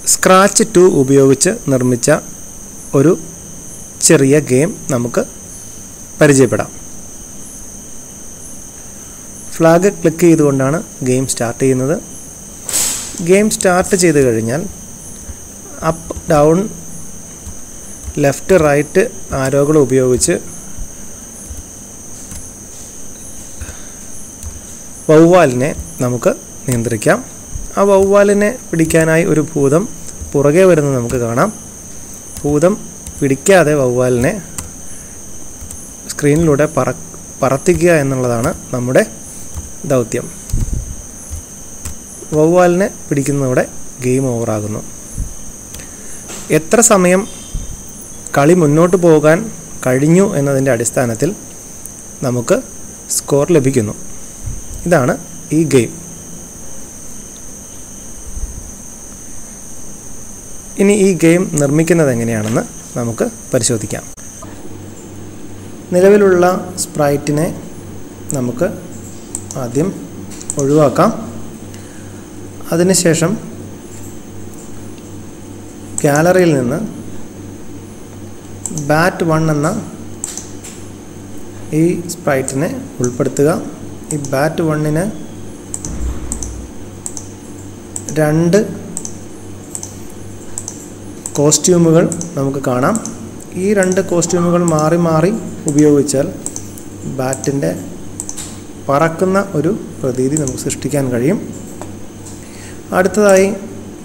scratch to ഉപയോഗിച്ച് നിർമ്മിച്ച ഒരു ചെറിയ ഗെയിം നമുക്ക് പരിചയപ്പെടാം ഫ്ലാഗ് ക്ലിക്ക് ചെയ്തുകൊണ്ടാണ് ഗെയിം സ്റ്റാർട്ട് ചെയ്യുന്നത് ഗെയിം സ്റ്റാർട്ട് ചെയ്ത് കഴിഞ്ഞാൽ അപ്പ് ഡൗൺ ലെഫ്റ്റ് റൈറ്റ് ആരോകൾ ഉപയോഗിച്ച് വവ്വാലിനെ നമുക്ക് നിയന്ത്രിക്കാം ആ വവ്വാലിനെ പിടിക്കാനായി ഒരു ഭൂതം പുറകെ വരുന്നത് നമുക്ക് കാണാം ഭൂതം പിടിക്കാതെ വവ്വാലിനെ സ്ക്രീനിലൂടെ പറ പറത്തിക്കുക എന്നുള്ളതാണ് നമ്മുടെ ദൗത്യം വവ്വാലിനെ പിടിക്കുന്നതോടെ ഗെയിം ഓവറാകുന്നു എത്ര സമയം കളി മുന്നോട്ട് പോകാൻ കഴിഞ്ഞു എന്നതിൻ്റെ അടിസ്ഥാനത്തിൽ നമുക്ക് സ്കോർ ലഭിക്കുന്നു ഇതാണ് ഈ ഗെയിം ഇനി ഈ ഗെയിം നിർമ്മിക്കുന്നത് എങ്ങനെയാണെന്ന് നമുക്ക് പരിശോധിക്കാം നിലവിലുള്ള സ്പ്രൈറ്റിനെ നമുക്ക് ആദ്യം ഒഴിവാക്കാം അതിനുശേഷം ഗാലറിയിൽ നിന്ന് ബാറ്റ് വൺ എന്ന ഈ സ്പ്രൈറ്റിനെ ഉൾപ്പെടുത്തുക ഈ ബാറ്റ് വണ്ണിന് രണ്ട് കോസ്റ്റ്യൂമുകൾ നമുക്ക് കാണാം ഈ രണ്ട് കോസ്റ്റ്യൂമുകൾ മാറി മാറി ഉപയോഗിച്ചാൽ ബാറ്റിൻ്റെ പറക്കുന്ന ഒരു പ്രതീതി നമുക്ക് സൃഷ്ടിക്കാൻ കഴിയും അടുത്തതായി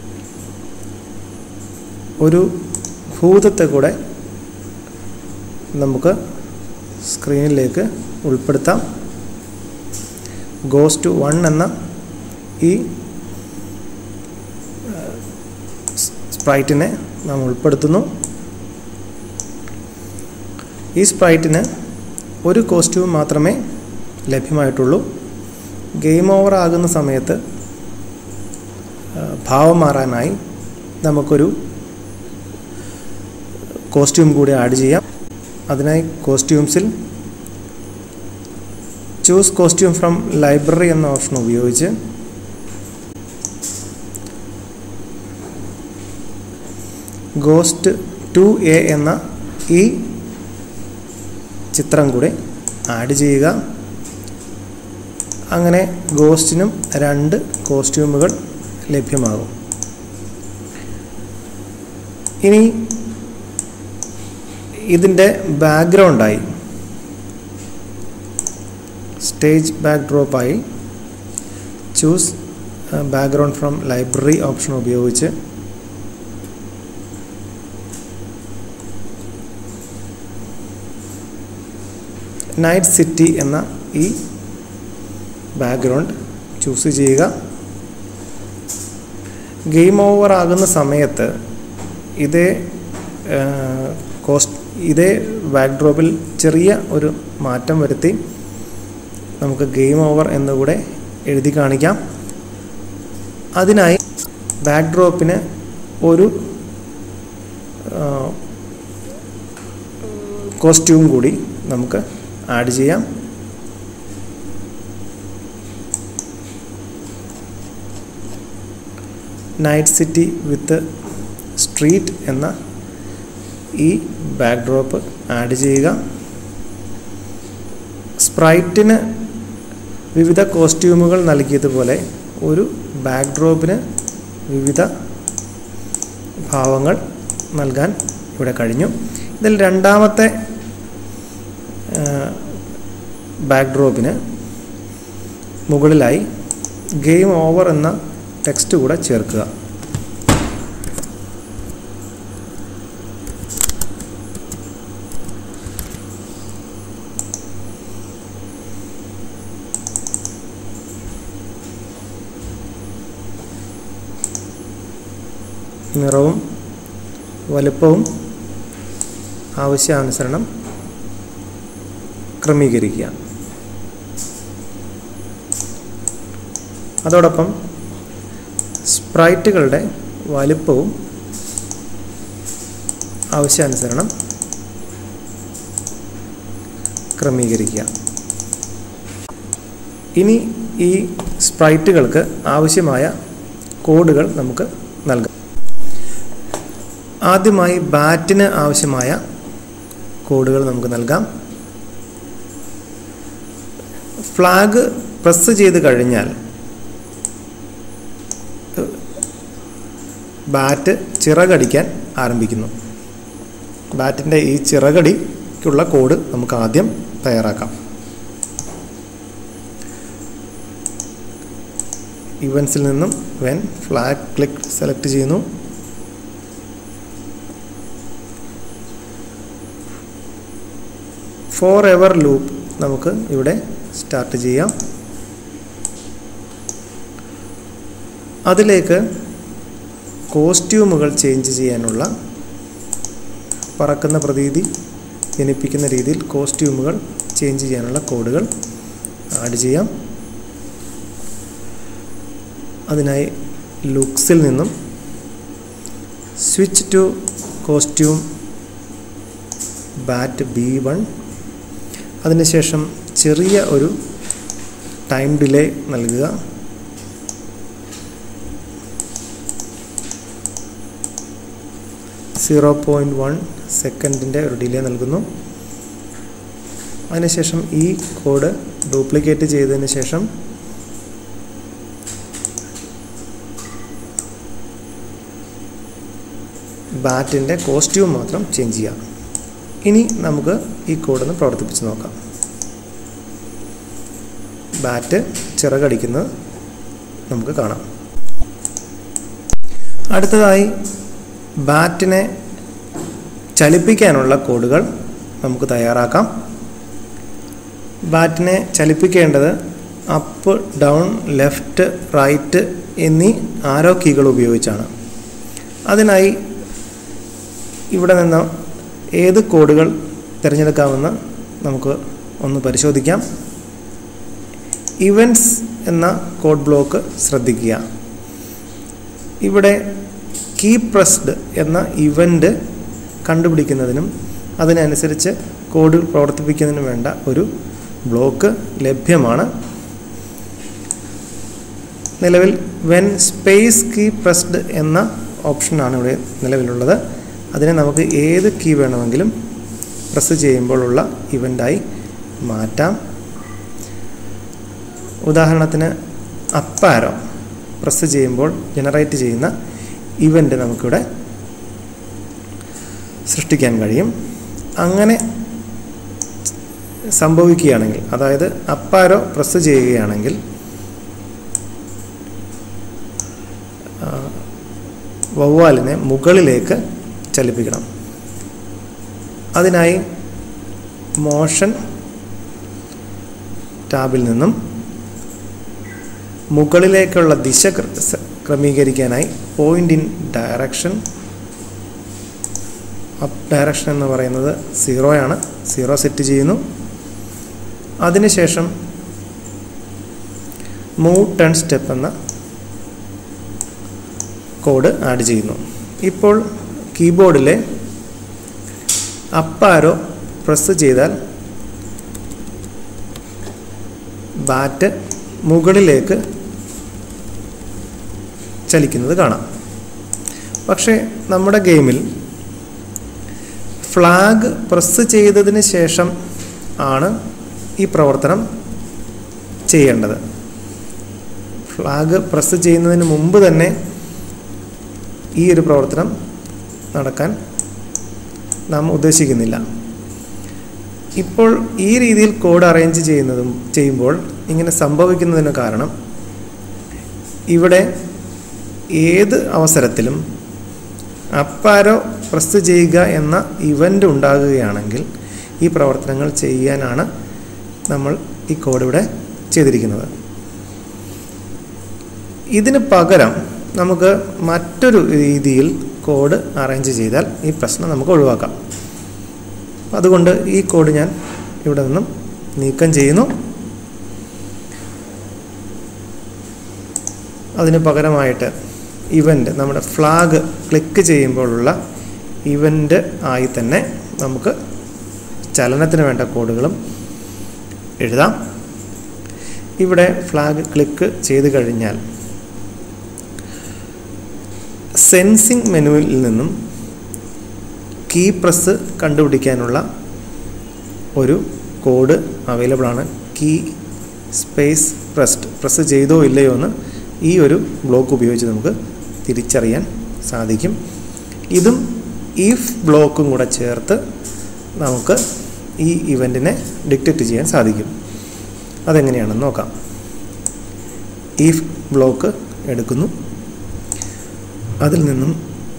ഒരു ഭൂതത്തെ കൂടെ നമുക്ക് സ്ക്രീനിലേക്ക് ഉൾപ്പെടുത്താം ഗോസ് ടു വൺ എന്ന ഈ സ്പ്രൈറ്റിനെ നാം ഉൾപ്പെടുത്തുന്നു ഈ സ്പ്രൈറ്റിന് ഒരു കോസ്റ്റ്യൂം മാത്രമേ ലഭ്യമായിട്ടുള്ളൂ ഗെയിം ഓവർ ആകുന്ന സമയത്ത് ഭാവം മാറാനായി നമുക്കൊരു കോസ്റ്റ്യൂം കൂടി ആഡ് ചെയ്യാം അതിനായി കോസ്റ്റ്യൂംസിൽ ചൂസ് കോസ്റ്റ്യൂം ഫ്രം ലൈബ്രറി എന്ന ഓപ്ഷൻ ഉപയോഗിച്ച് ഗോസ്റ്റ് ടു എ എന്ന ഈ ചിത്രം കൂടി ആഡ് ചെയ്യുക അങ്ങനെ ഗോസ്റ്റിനും രണ്ട് കോസ്റ്റ്യൂമുകൾ ലഭ്യമാകും ഇനി ഇതിൻ്റെ ബാക്ക്ഗ്രൗണ്ടായി സ്റ്റേജ് ബാക്ക്ഡ്രോപ്പായി choose background from library option ഉപയോഗിച്ച് നൈറ്റ് സിറ്റി എന്ന ഈ ബാക്ക്ഗ്രൗണ്ട് ചൂസ് ചെയ്യുക ഗെയിം ഓവർ ആകുന്ന സമയത്ത് ഇതേ കോസ്റ്റ് ഇതേ ബാക്ക്ഡ്രോപ്പിൽ ചെറിയ ഒരു മാറ്റം വരുത്തി നമുക്ക് ഗെയിം ഓവർ എന്നുകൂടെ എഴുതി കാണിക്കാം അതിനായി ബാക്ക്ഡ്രോപ്പിന് ഒരു കോസ്റ്റ്യൂം കൂടി നമുക്ക് ആഡ് ചെയ്യാം നൈറ്റ് സിറ്റി വിത്ത് സ്ട്രീറ്റ് എന്ന ഈ ബാക്ക്ഡ്രോപ്പ് ആഡ് ചെയ്യുക സ്പ്രൈറ്റിന് വിവിധ കോസ്റ്റ്യൂമുകൾ നൽകിയതുപോലെ ഒരു ബാക്ക്ഡ്രോപ്പിന് വിവിധ ഭാവങ്ങൾ നൽകാൻ ഇവിടെ കഴിഞ്ഞു ഇതിൽ രണ്ടാമത്തെ ബാക്ക്ഡ്രോപ്പിന് മുകളിലായി ഗെയിം ഓവർ എന്ന ടെക്സ്റ്റ് കൂടെ ചേർക്കുക നിറവും വലുപ്പവും ആവശ്യാനുസരണം ക്രമീകരിക്കുക അതോടൊപ്പം സ്പ്രൈറ്റുകളുടെ വലിപ്പവും ആവശ്യാനുസരണം ക്രമീകരിക്കുക ഇനി ഈ സ്പ്രൈറ്റുകൾക്ക് ആവശ്യമായ കോഡുകൾ നമുക്ക് നൽകാം ആദ്യമായി ബാറ്റിന് ആവശ്യമായ കോഡുകൾ നമുക്ക് നൽകാം ഫ്ലാഗ് പ്രസ് ചെയ്ത് കഴിഞ്ഞാൽ ബാറ്റ് ചിറകടിക്കാൻ ആരംഭിക്കുന്നു ബാറ്റിൻ്റെ ഈ ചിറകടിക്കുള്ള കോഡ് നമുക്ക് ആദ്യം തയ്യാറാക്കാം ഇവൻസിൽ നിന്നും വെൻ ഫ്ലാഗ് ക്ലിക്ക് സെലക്ട് ചെയ്യുന്നു ഫോർ എവർ ലൂപ്പ് നമുക്ക് ഇവിടെ സ്റ്റാർട്ട് ചെയ്യാം അതിലേക്ക് കോസ്റ്റ്യൂമുകൾ ചേഞ്ച് ചെയ്യാനുള്ള പറക്കുന്ന പ്രതീതി ജനിപ്പിക്കുന്ന രീതിയിൽ കോസ്റ്റ്യൂമുകൾ ചേഞ്ച് ചെയ്യാനുള്ള കോഡുകൾ ആഡ് ചെയ്യാം അതിനായി ലുക്സിൽ നിന്നും switch to costume bat B one അതിനുശേഷം ചെറിയ ഒരു ടൈം ഡിലേ നൽകുക സീറോ പോയിൻറ്റ് വൺ സെക്കൻഡിൻ്റെ ഒരു ഡിലേ നൽകുന്നു അതിനുശേഷം ഈ കോഡ് ഡ്യൂപ്ലിക്കേറ്റ് ചെയ്തതിന് ശേഷം ബാറ്റിൻ്റെ കോസ്റ്റ്യൂം മാത്രം ചേഞ്ച് ചെയ്യാം ഇനി നമുക്ക് ഈ കോഡൊന്ന് പ്രവർത്തിപ്പിച്ച് നോക്കാം ബാറ്റ് ചിറകടിക്കുന്നത് നമുക്ക് കാണാം അടുത്തതായി ബാറ്റിനെ ചലിപ്പിക്കാനുള്ള കോഡുകൾ നമുക്ക് തയ്യാറാക്കാം ബാറ്റിനെ ചലിപ്പിക്കേണ്ടത് അപ്പ് ഡൗൺ ലെഫ്റ്റ് റൈറ്റ് എന്നീ ആരോ കീകൾ ഉപയോഗിച്ചാണ് അതിനായി ഇവിടെ നിന്ന് ഏത് കോഡുകൾ തിരഞ്ഞെടുക്കാമെന്ന് നമുക്ക് ഒന്ന് പരിശോധിക്കാം ഇവൻറ്റ്സ് എന്ന കോഡ് ബ്ലോക്ക് ശ്രദ്ധിക്കുക ഇവിടെ കീ പ്രസ്ഡ് എന്ന ഇവൻ്റ് കണ്ടുപിടിക്കുന്നതിനും അതിനനുസരിച്ച് കോഡ് പ്രവർത്തിപ്പിക്കുന്നതിനും വേണ്ട ഒരു ബ്ലോക്ക് ലഭ്യമാണ് നിലവിൽ വെൻ സ്പേസ് കീ പ്രസ്ഡ് എന്ന ഓപ്ഷനാണ് ഇവിടെ നിലവിലുള്ളത് അതിനെ നമുക്ക് ഏത് കീ വേണമെങ്കിലും പ്രസ് ചെയ്യുമ്പോഴുള്ള ഇവൻ്റായി മാറ്റാം ഉദാഹരണത്തിന് അപ്പാരോ പ്രസ് ചെയ്യുമ്പോൾ ജനറേറ്റ് ചെയ്യുന്ന ഇവൻ്റ് നമുക്കിവിടെ സൃഷ്ടിക്കാൻ കഴിയും അങ്ങനെ സംഭവിക്കുകയാണെങ്കിൽ അതായത് അപ്പാരോ പ്രസ് ചെയ്യുകയാണെങ്കിൽ വവ്വാലിനെ മുകളിലേക്ക് ചലിപ്പിക്കണം അതിനായി മോഷൻ ടാബിൽ നിന്നും മുകളിലേക്കുള്ള ദിശ ക്രമീകരിക്കാനായി point in direction up direction എന്ന് പറയുന്നത് സീറോയാണ് സീറോ സെറ്റ് ചെയ്യുന്നു അതിനുശേഷം മൂവ് ടെൻ സ്റ്റെപ്പ് എന്ന കോഡ് ആഡ് ചെയ്യുന്നു ഇപ്പോൾ കീബോർഡിലെ അപ്പാരോ പ്രസ് ചെയ്താൽ ബാറ്റ് മുകളിലേക്ക് ചലിക്കുന്നത് കാണാം പക്ഷേ നമ്മുടെ ഗെയിമിൽ ഫ്ലാഗ് പ്രസ് ചെയ്തതിന് ശേഷം ആണ് ഈ പ്രവർത്തനം ചെയ്യേണ്ടത് ഫ്ലാഗ് പ്രസ് ചെയ്യുന്നതിന് മുമ്പ് തന്നെ ഈ ഒരു പ്രവർത്തനം നടക്കാൻ നാം ഉദ്ദേശിക്കുന്നില്ല ഇപ്പോൾ ഈ രീതിയിൽ കോഡ് അറേഞ്ച് ചെയ്യുന്നതും ചെയ്യുമ്പോൾ ഇങ്ങനെ സംഭവിക്കുന്നതിന് കാരണം ഇവിടെ ഏത് അവസരത്തിലും അപ്പാരോ പ്രസ് ചെയ്യുക എന്ന ഇവൻ്റ് ഉണ്ടാകുകയാണെങ്കിൽ ഈ പ്രവർത്തനങ്ങൾ ചെയ്യാനാണ് നമ്മൾ ഈ കോഡ് ഇവിടെ ചെയ്തിരിക്കുന്നത് ഇതിന് പകരം നമുക്ക് മറ്റൊരു രീതിയിൽ കോഡ് അറേഞ്ച് ചെയ്താൽ ഈ പ്രശ്നം നമുക്ക് ഒഴിവാക്കാം അതുകൊണ്ട് ഈ കോഡ് ഞാൻ ഇവിടെ നിന്നും നീക്കം ചെയ്യുന്നു അതിന് പകരമായിട്ട് ഇവൻ്റ് നമ്മുടെ ഫ്ലാഗ് ക്ലിക്ക് ചെയ്യുമ്പോഴുള്ള ഇവൻ്റ് ആയി തന്നെ നമുക്ക് ചലനത്തിന് വേണ്ട കോഡുകളും എഴുതാം ഇവിടെ ഫ്ലാഗ് ക്ലിക്ക് ചെയ്ത് കഴിഞ്ഞാൽ സെൻസിങ് മെനുവിൽ നിന്നും കീ പ്രസ് കണ്ടുപിടിക്കാനുള്ള ഒരു കോഡ് അവൈലബിൾ ആണ് കീ സ്പേസ് പ്രസ്ഡ് പ്രസ് ചെയ്തോ ഇല്ലയോ എന്ന് ഈ ഒരു ബ്ലോക്ക് ഉപയോഗിച്ച് നമുക്ക് തിരിച്ചറിയാൻ സാധിക്കും ഇതും ഈഫ് ബ്ലോക്കും കൂടെ ചേർത്ത് നമുക്ക് ഈ ഇവൻറ്റിനെ ഡിക്റ്റേറ്റ് ചെയ്യാൻ സാധിക്കും അതെങ്ങനെയാണെന്ന് നോക്കാം ഈഫ് ബ്ലോക്ക് എടുക്കുന്നു അതിൽ നിന്നും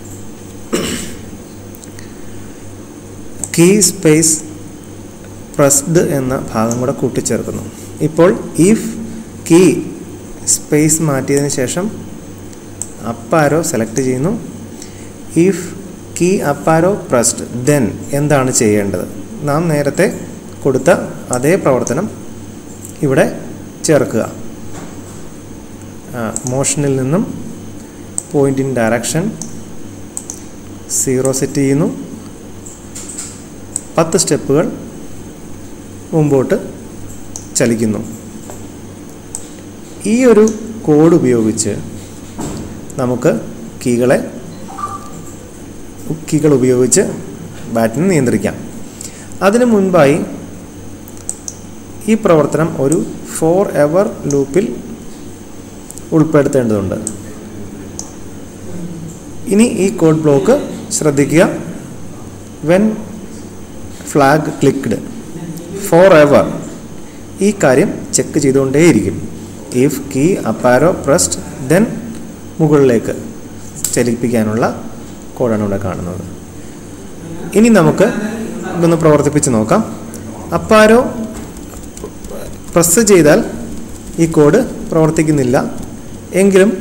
കീ സ്പേസ് പ്രസ്ഡ് എന്ന ഭാഗം കൂടെ കൂട്ടിച്ചേർക്കുന്നു ഇപ്പോൾ ഇഫ് കീ സ്പേസ് മാറ്റിയതിന് ശേഷം അപ്പാരോ സെലക്ട് ചെയ്യുന്നു if key up arrow pressed then എന്താണ് ചെയ്യേണ്ടത് നാം നേരത്തെ കൊടുത്ത അതേ പ്രവർത്തനം ഇവിടെ ചേർക്കുക മോഷനിൽ നിന്നും point in direction zero set ചെയ്യുന്നു പത്ത് സ്റ്റെപ്പുകൾ മുമ്പോട്ട് ചലിക്കുന്നു ഈ ഒരു കോഡ് ഉപയോഗിച്ച് നമുക്ക് കീകളെ കീകൾ ഉപയോഗിച്ച് ബാറ്റിനെ നിയന്ത്രിക്കാം അതിനു മുൻപായി ഈ പ്രവർത്തനം ഒരു ഫോർ എവർ ലൂപ്പിൽ ഉൾപ്പെടുത്തേണ്ടതുണ്ട് ഇനി ഈ കോഡ് ബ്ലോക്ക് ശ്രദ്ധിക്കുക when flag clicked forever ഈ കാര്യം ചെക്ക് ചെയ്തുകൊണ്ടേയിരിക്കും if key up arrow pressed then മുകളിലേക്ക് ചലിപ്പിക്കാനുള്ള കോഡാണ് ഇവിടെ കാണുന്നത് ഇനി നമുക്ക് ഇതൊന്ന് പ്രവർത്തിപ്പിച്ച് നോക്കാം അപ്പാരോ പ്രസ് ചെയ്താൽ ഈ കോഡ് പ്രവർത്തിക്കുന്നില്ല എങ്കിലും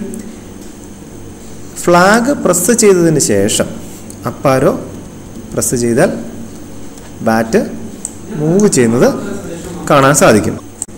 ഫ്ലാഗ് പ്രസ് ചെയ്തതിന് ശേഷം അപ്പാരോ പ്രസ് ചെയ്താൽ ബാറ്റ് മൂവ് ചെയ്യുന്നത് കാണാൻ സാധിക്കും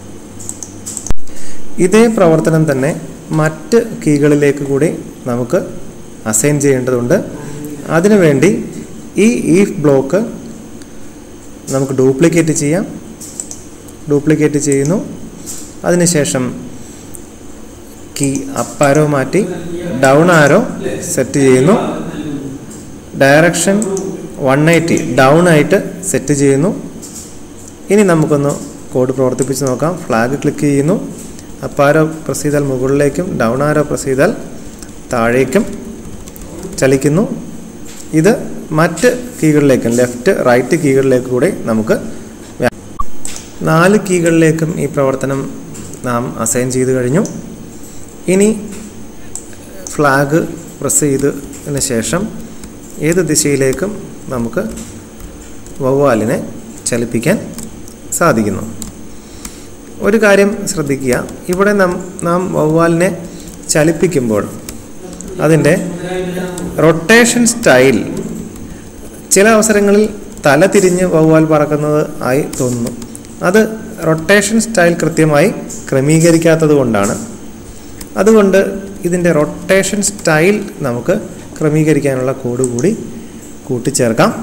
ഇതേ പ്രവർത്തനം തന്നെ മറ്റ് കീകളിലേക്ക് കൂടി നമുക്ക് അസൈൻ ചെയ്യേണ്ടതുണ്ട് അതിനുവേണ്ടി ഈ ഈഫ് ബ്ലോക്ക് നമുക്ക് ഡ്യൂപ്ലിക്കേറ്റ് ചെയ്യാം ഡ്യൂപ്ലിക്കേറ്റ് ചെയ്യുന്നു അതിനുശേഷം കീ അപ്പ് ആരോ മാറ്റി ഡൗൺ ആരോ സെറ്റ് ചെയ്യുന്നു ഡയറക്ഷൻ വൺ എയ്റ്റി ഡൗൺ ആയിട്ട് സെറ്റ് ചെയ്യുന്നു ഇനി നമുക്കൊന്ന് കോഡ് പ്രവർത്തിപ്പിച്ച് നോക്കാം ഫ്ലാഗ് ക്ലിക്ക് ചെയ്യുന്നു അപ്പ് ആരോ പ്രസ് ചെയ്താൽ മുകളിലേക്കും ഡൗൺ ആരോ പ്രസ് ചെയ്താൽ താഴേക്കും ചലിക്കുന്നു ഇത് മറ്റ് കീകളിലേക്കും ലെഫ്റ്റ് റൈറ്റ് കീകളിലേക്ക് കൂടി നമുക്ക് വ്യാ- നാല് കീകളിലേക്കും ഈ പ്രവർത്തനം നാം അസൈൻ ചെയ്ത് കഴിഞ്ഞു ഇനി ഫ്ലാഗ് പ്രസ് ചെയ്തതിന് ശേഷം ഏത് ദിശയിലേക്കും നമുക്ക് വവ്വാലിനെ ചലിപ്പിക്കാൻ സാധിക്കുന്നു ഒരു കാര്യം ശ്രദ്ധിക്കുക ഇവിടെ നാം നാം വവ്വാലിനെ ചലിപ്പിക്കുമ്പോൾ അതിൻ്റെ റൊട്ടേഷൻ സ്റ്റൈൽ ചില അവസരങ്ങളിൽ തല തിരിഞ്ഞ് വവ്വാൽ പറക്കുന്നത് ആയി തോന്നുന്നു അത് റൊട്ടേഷൻ സ്റ്റൈൽ കൃത്യമായി ക്രമീകരിക്കാത്തത് കൊണ്ടാണ് അതുകൊണ്ട് ഇതിൻ്റെ റൊട്ടേഷൻ സ്റ്റൈൽ നമുക്ക് ക്രമീകരിക്കാനുള്ള കോഡ് കൂടി കൂട്ടിച്ചേർക്കാം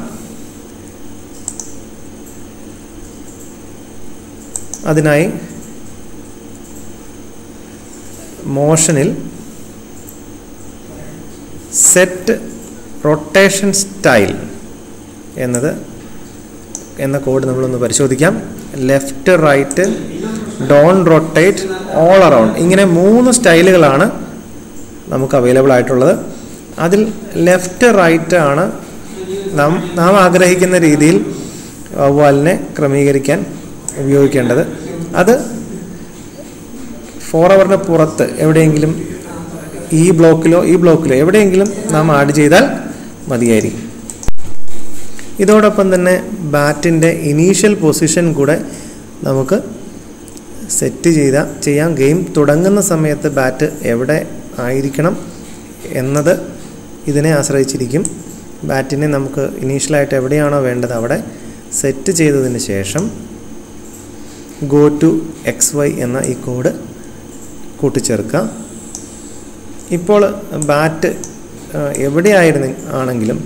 അതിനായി മോഷനിൽ സെറ്റ് റൊട്ടേഷൻ സ്റ്റൈൽ എന്നത് എന്ന കോഡ് നമ്മളൊന്ന് പരിശോധിക്കാം left right don't rotate all around ഇങ്ങനെ മൂന്ന് സ്റ്റൈലുകളാണ് നമുക്ക് അവൈലബിൾ ആയിട്ടുള്ളത് അതിൽ ലെഫ്റ്റ് റൈറ്റ് ആണ് നാം നാം ആഗ്രഹിക്കുന്ന രീതിയിൽ വവ്വാലിനെ ക്രമീകരിക്കാൻ ഉപയോഗിക്കേണ്ടത് അത് ഫോർ അവറിന് പുറത്ത് എവിടെയെങ്കിലും ഈ ബ്ലോക്കിലോ ഈ ബ്ലോക്കിലോ എവിടെയെങ്കിലും നാം ആഡ് ചെയ്താൽ മതിയായിരിക്കും ഇതോടൊപ്പം തന്നെ ബാറ്റിൻ്റെ ഇനീഷ്യൽ പൊസിഷൻ കൂടെ നമുക്ക് സെറ്റ് ചെയ്ത ചെയ്യാം ഗെയിം തുടങ്ങുന്ന സമയത്ത് ബാറ്റ് എവിടെ ആയിരിക്കണം എന്നത് ഇതിനെ ആശ്രയിച്ചിരിക്കും ബാറ്റിനെ നമുക്ക് ഇനീഷ്യലായിട്ട് എവിടെയാണോ വേണ്ടത് അവിടെ സെറ്റ് ചെയ്തതിന് ശേഷം ഗോ ടു എക്സ് വൈ എന്ന ഈ കോഡ് കൂട്ടിച്ചേർക്കുക ഇപ്പോൾ ബാറ്റ് എവിടെയായിരുന്നു ആണെങ്കിലും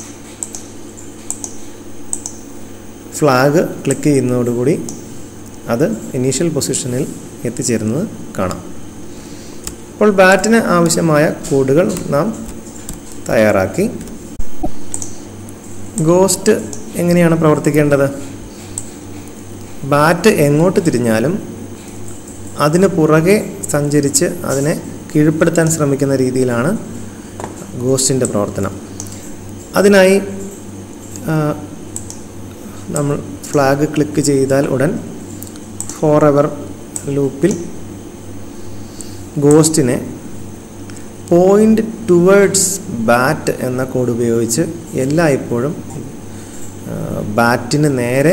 ഫ്ലാഗ് ക്ലിക്ക് ചെയ്യുന്നതോടുകൂടി അത് ഇനീഷ്യൽ പൊസിഷനിൽ എത്തിച്ചേരുന്നത് കാണാം അപ്പോൾ ബാറ്റിന് ആവശ്യമായ കോഡുകൾ നാം തയ്യാറാക്കി ഗോസ്റ്റ് എങ്ങനെയാണ് പ്രവർത്തിക്കേണ്ടത് ബാറ്റ് എങ്ങോട്ട് തിരിഞ്ഞാലും അതിന് പുറകെ സഞ്ചരിച്ച് അതിനെ കീഴ്പ്പെടുത്താൻ ശ്രമിക്കുന്ന രീതിയിലാണ് ഗോസ്റ്റിൻ്റെ പ്രവർത്തനം അതിനായി ആ, നമ്മൾ ഫ്ലാഗ് ക്ലിക്ക് ചെയ്താൽ ഉടൻ ഫോർ എവർ ലൂപ്പിൽ ഗോസ്റ്റിനെ പോയിൻ്റ് ടുവേഡ്സ് ബാറ്റ് എന്ന കോഡ് ഉപയോഗിച്ച് എല്ലായ്പ്പോഴും ആ, ബാറ്റിന് നേരെ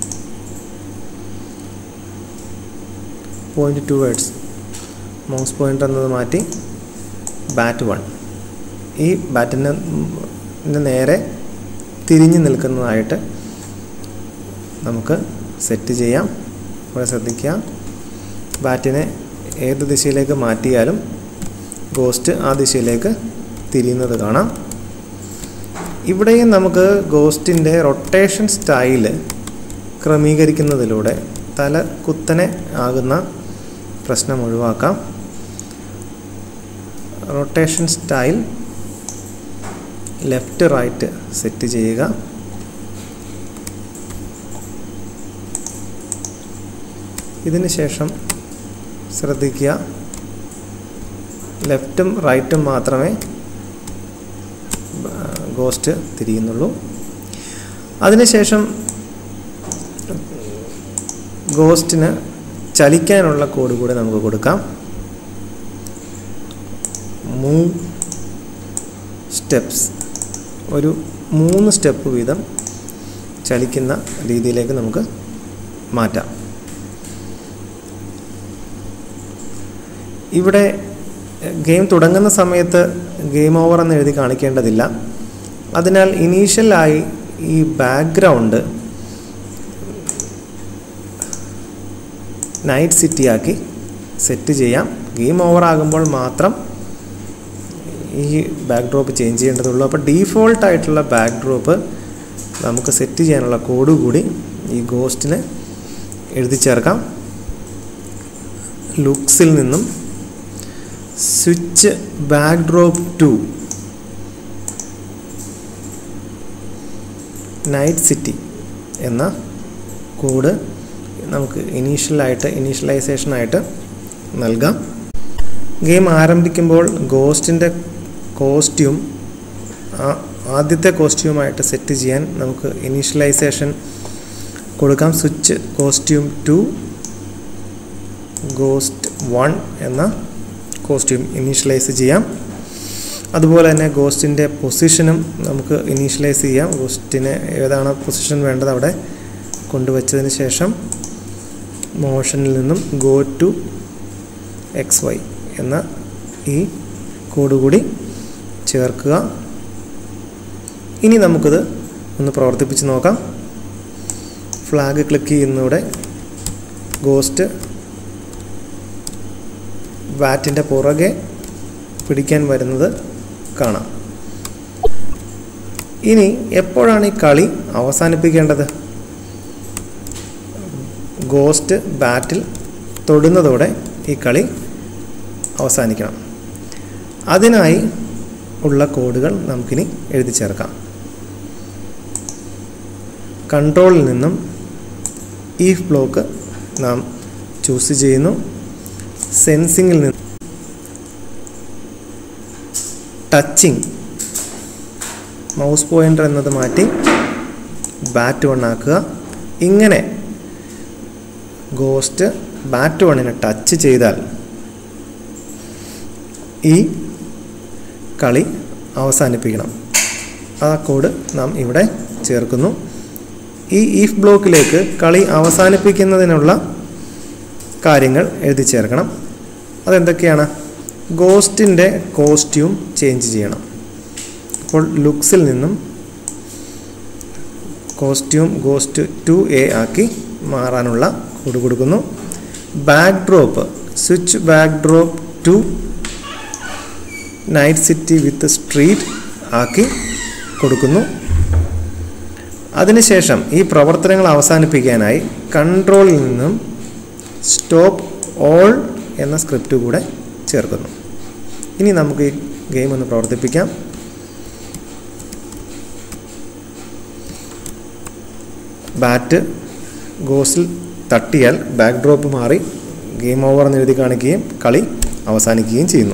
പോയിൻ്റ് ടുവേഡ്സ് മൗസ് പോയിൻ്റർ എന്നത് മാറ്റി ബാറ്റ് വൺ ഈ ബാറ്റിന് ന് നേരെ തിരിഞ്ഞു നിൽക്കുന്നതായിട്ട് നമുക്ക് സെറ്റ് ചെയ്യാം ഇവിടെ ശ്രദ്ധിക്കുക ബാറ്റിനെ ഏത് ദിശയിലേക്ക് മാറ്റിയാലും ഗോസ്റ്റ് ആ ദിശയിലേക്ക് തിരിയുന്നത് കാണാം ഇവിടെയും നമുക്ക് ഗോസ്റ്റിൻ്റെ റൊട്ടേഷൻ സ്റ്റൈല് ക്രമീകരിക്കുന്നതിലൂടെ തല കുത്തനെ ആകുന്ന പ്രശ്നം ഒഴിവാക്കാം rotation style left right set ചെയ്യുക ഇതിന് ശേഷം ശ്രദ്ധിക്കുക ലെഫ്റ്റും റൈറ്റും മാത്രമേ ഗോസ്റ്റ് തിരിയുന്നുള്ളൂ അതിനുശേഷം ഗോസ്റ്റിന് ചലിക്കാനുള്ള കോഡ് കൂടെ നമുക്ക് കൊടുക്കാം മൂവ് സ്റ്റെപ്സ് ഒരു മൂന്ന് സ്റ്റെപ്പ് വീതം ചലിക്കുന്ന രീതിയിലേക്ക് നമുക്ക് മാറ്റാം ഇവിടെ ഗെയിം തുടങ്ങുന്ന സമയത്ത് ഗെയിം ഓവർ എന്ന് എഴുതി കാണിക്കേണ്ടതില്ല അതിനാൽ ഇനീഷ്യലായി ഈ ബാക്ക്ഗ്രൗണ്ട് നൈറ്റ് സിറ്റി ആക്കി സെറ്റ് ചെയ്യാം ഗെയിം ഓവർ ആകുമ്പോൾ മാത്രം ഈ ബാക്ക് ഡ്രോപ്പ് ചേഞ്ച് ചെയ്യേണ്ടതുള്ളൂ അപ്പോൾ ഡീഫോൾട്ട് ആയിട്ടുള്ള ബാക്ക് ഡ്രോപ്പ് നമുക്ക് സെറ്റ് ചെയ്യാനുള്ള കോഡ് കൂടി ഈ ഗോസ്റ്റിന് എഴുതി ചേർക്കാം ലുക്സിൽ നിന്നും switch backdrop to night city എന്ന കോഡ് നമുക്ക് ഇനീഷ്യലായിട്ട് ഇനീഷ്യലൈസേഷനായിട്ട് നൽകാം ഗെയിം ആരംഭിക്കുമ്പോൾ ഗോസ്റ്റിൻ്റെ കോസ്റ്റ്യൂം ആദ്യത്തെ കോസ്റ്റ്യൂമായിട്ട് സെറ്റ് ചെയ്യാൻ നമുക്ക് ഇനീഷ്യലൈസേഷൻ കൊടുക്കാം switch costume to ghost one എന്ന കോസ്റ്റ്യൂം ഇനീഷ്യലൈസ് ചെയ്യാം അതുപോലെ തന്നെ ഗോസ്റ്റിൻ്റെ പൊസിഷനും നമുക്ക് ഇനീഷ്യലൈസ് ചെയ്യാം ഗോസ്റ്റിന് ഏതാണ് പൊസിഷൻ വേണ്ടത് അവിടെ കൊണ്ടുവച്ചതിന് ശേഷം മോഷനിൽ നിന്നും ഗോ ടു എക്സ് വൈ എന്ന ഈ കോഡ് കൂടി ചേർക്കുക ഇനി നമുക്കിത് ഒന്ന് പ്രവർത്തിപ്പിച്ച് നോക്കാം ഫ്ലാഗ് ക്ലിക്ക് ചെയ്യുന്നതോടെ ഗോസ്റ്റ് ബാറ്റിൻ്റെ പുറകെ പിടിക്കാൻ വരുന്നത് കാണാം ഇനി എപ്പോഴാണ് ഈ കളി അവസാനിപ്പിക്കേണ്ടത് ഗോസ്റ്റ് ബാറ്റിൽ തൊടുന്നതോടെ ഈ കളി അവസാനിക്കണം അതിനായി ഉള്ള കോഡുകൾ നമുക്കിനി എഴുതി ചേർക്കാം കൺട്രോളിൽ നിന്നും ഈഫ് ബ്ലോക്ക് നാം ചൂസ് ചെയ്യുന്നു സെൻസിങ്ങിൽ നിന്ന് ടച്ചിങ് മൗസ് പോയിൻ്റർ എന്നത് മാറ്റി ബാറ്റ് വൺ ആക്കുക ഇങ്ങനെ ഗോസ്റ്റ് ബാറ്റ് വണ്ണിനെ ടച്ച് ചെയ്താൽ ഈ കളി അവസാനിപ്പിക്കണം ആ കോഡ് നാം ഇവിടെ ചേർക്കുന്നു ഈ ഈഫ് ബ്ലോക്കിലേക്ക് കളി അവസാനിപ്പിക്കുന്നതിനുള്ള കാര്യങ്ങൾ എഴുതി ചേർക്കണം അതെന്തൊക്കെയാണ് ഗോസ്റ്റിൻ്റെ കോസ്റ്റ്യൂം ചേഞ്ച് ചെയ്യണം അപ്പോൾ ലുക്സിൽ നിന്നും കോസ്റ്റ്യൂം ഗോസ്റ്റ് ടു എ ആക്കി മാറാനുള്ള കോഡ് കൊടുക്കുന്നു backdrop switch backdrop to night city with street ആക്കി കൊടുക്കുന്നു അതിനുശേഷം ഈ പ്രവർത്തനങ്ങൾ അവസാനിപ്പിക്കാനായി കൺട്രോളിൽ നിന്നും സ്റ്റോപ്പ് ഓൾ എന്ന സ്ക്രിപ്റ്റ് കൂടെ ചേർക്കുന്നു ഇനി നമുക്ക് ഈ ഗെയിം ഒന്ന് പ്രവർത്തിപ്പിക്കാം ബാറ്റ് ഗോസിൽ തട്ടിയാൽ ബാക്ക് ഡ്രോപ്പ് മാറി ഗെയിം ഓവർ എന്ന് എഴുതി കാണിക്കുകയും കളി അവസാനിക്കുകയും ചെയ്യുന്നു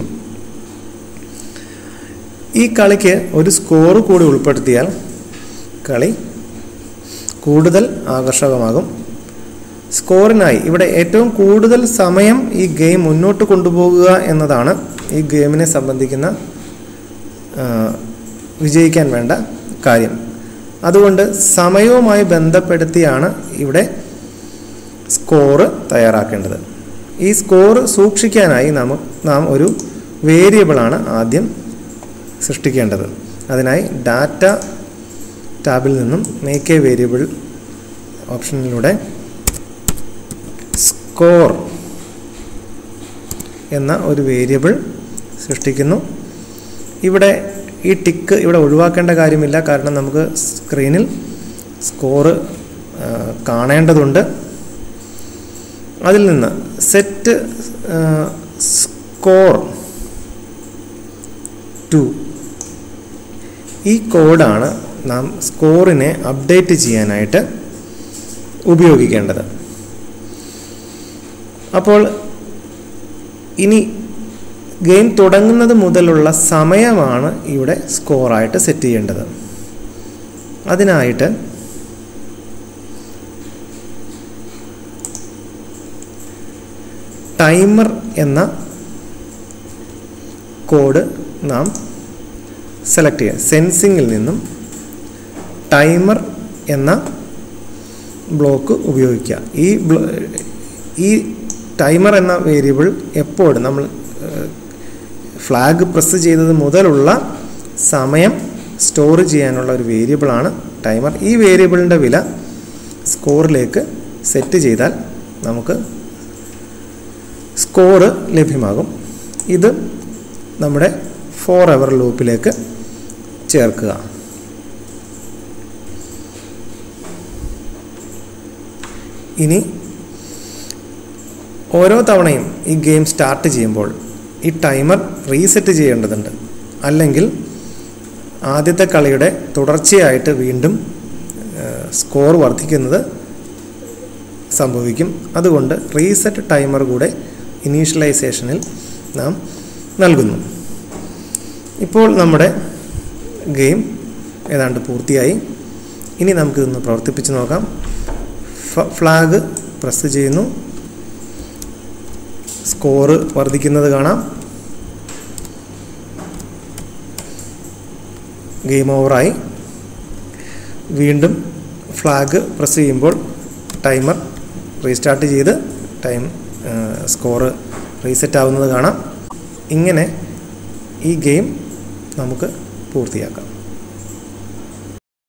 ഈ കളിക്ക് ഒരു സ്കോർ കൂടി ഉൾപ്പെടുത്തിയാൽ കളി കൂടുതൽ ആകർഷകമാകും സ്കോറിനായി ഇവിടെ ഏറ്റവും കൂടുതൽ സമയം ഈ ഗെയിം മുന്നോട്ട് കൊണ്ടുപോകുക എന്നതാണ് ഈ ഗെയിമിനെ സംബന്ധിക്കുന്ന ആ, വിജയിക്കാൻ വേണ്ട കാര്യം അതുകൊണ്ട് സമയവുമായി ബന്ധപ്പെടുത്തിയാണ് ഇവിടെ സ്കോറ് തയ്യാറാക്കേണ്ടത് ഈ സ്കോർ സൂക്ഷിക്കാനായി നാം നാം ഒരു വേരിയബിളാണ് ആദ്യം സൃഷ്ടിക്കേണ്ടത് അതിനായി ഡാറ്റ ടാബിൽ നിന്നും മേക്ക് എ വേരിയബിൾ ഓപ്ഷനിലൂടെ സ്കോർ എന്ന ഒരു വേരിയബിൾ സൃഷ്ടിക്കുന്നു ഇവിടെ ഈ ടിക്ക് ഇവിടെ ഒഴിവാക്കേണ്ട കാര്യമില്ല കാരണം നമുക്ക് സ്ക്രീനിൽ സ്കോറ് കാണേണ്ടതുണ്ട് അതിൽ നിന്ന് സെറ്റ് സ്കോർ ടു ഈ കോഡാണ് നാം സ്കോറിനെ അപ്ഡേറ്റ് ചെയ്യാനായിട്ട് ഉപയോഗിക്കേണ്ടത് അപ്പോൾ ഇനി ഗെയിം തുടങ്ങുന്നത് മുതലുള്ള സമയമാണ് ഇവിടെ സ്കോറായിട്ട് സെറ്റ് ചെയ്യേണ്ടത് അതിനായിട്ട് ടൈമർ എന്ന കോഡ് നാം സെലക്ട് ചെയ്യുക സെൻസിങ്ങിൽ നിന്നും ടൈമർ എന്ന ബ്ലോക്ക് ഉപയോഗിക്കുക ഈ ബ്ലോ ഈ ടൈമർ എന്ന വേരിയബിൾ എപ്പോഴും നമ്മൾ ഫ്ലാഗ് പ്രസ് ചെയ്തത് മുതലുള്ള സമയം സ്റ്റോർ ചെയ്യാനുള്ള ഒരു വേരിയബിളാണ് ടൈമർ ഈ വേരിയബിളിൻ്റെ വില സ്കോറിലേക്ക് സെറ്റ് ചെയ്താൽ നമുക്ക് സ്കോറ് ലഭ്യമാകും ഇത് നമ്മുടെ ഫോർ അവർ ലൂപ്പിലേക്ക് ചേർക്കുക ഇനി ഓരോ തവണയും ഈ ഗെയിം സ്റ്റാർട്ട് ചെയ്യുമ്പോൾ ഈ ടൈമർ റീസെറ്റ് ചെയ്യേണ്ടതുണ്ട് അല്ലെങ്കിൽ ആദ്യത്തെ കളിയുടെ തുടർച്ചയായിട്ട് വീണ്ടും സ്കോർ വർദ്ധിക്കുന്നത് സംഭവിക്കും അതുകൊണ്ട് റീസെറ്റ് ടൈമർ കൂടെ ഇനീഷ്യലൈസേഷനിൽ നാം നൽകുന്നു ഇപ്പോൾ നമ്മുടെ ഗെയിം ഏതാണ്ട് പൂർത്തിയായി ഇനി നമുക്കിതൊന്ന് പ്രവർത്തിപ്പിച്ച് നോക്കാം ഫ്ലാഗ് പ്രസ് ചെയ്യുന്നു സ്കോറ് വർദ്ധിക്കുന്നത് കാണാം ഗെയിം ഓവറായി വീണ്ടും ഫ്ലാഗ് പ്രസ് ചെയ്യുമ്പോൾ ടൈമർ റീസ്റ്റാർട്ട് ചെയ്ത് ടൈം സ്കോറ് റീസെറ്റ് ആവുന്നത് കാണാം ഇങ്ങനെ ഈ ഗെയിം നമുക്ക് പൂർത്തിയാക്കാം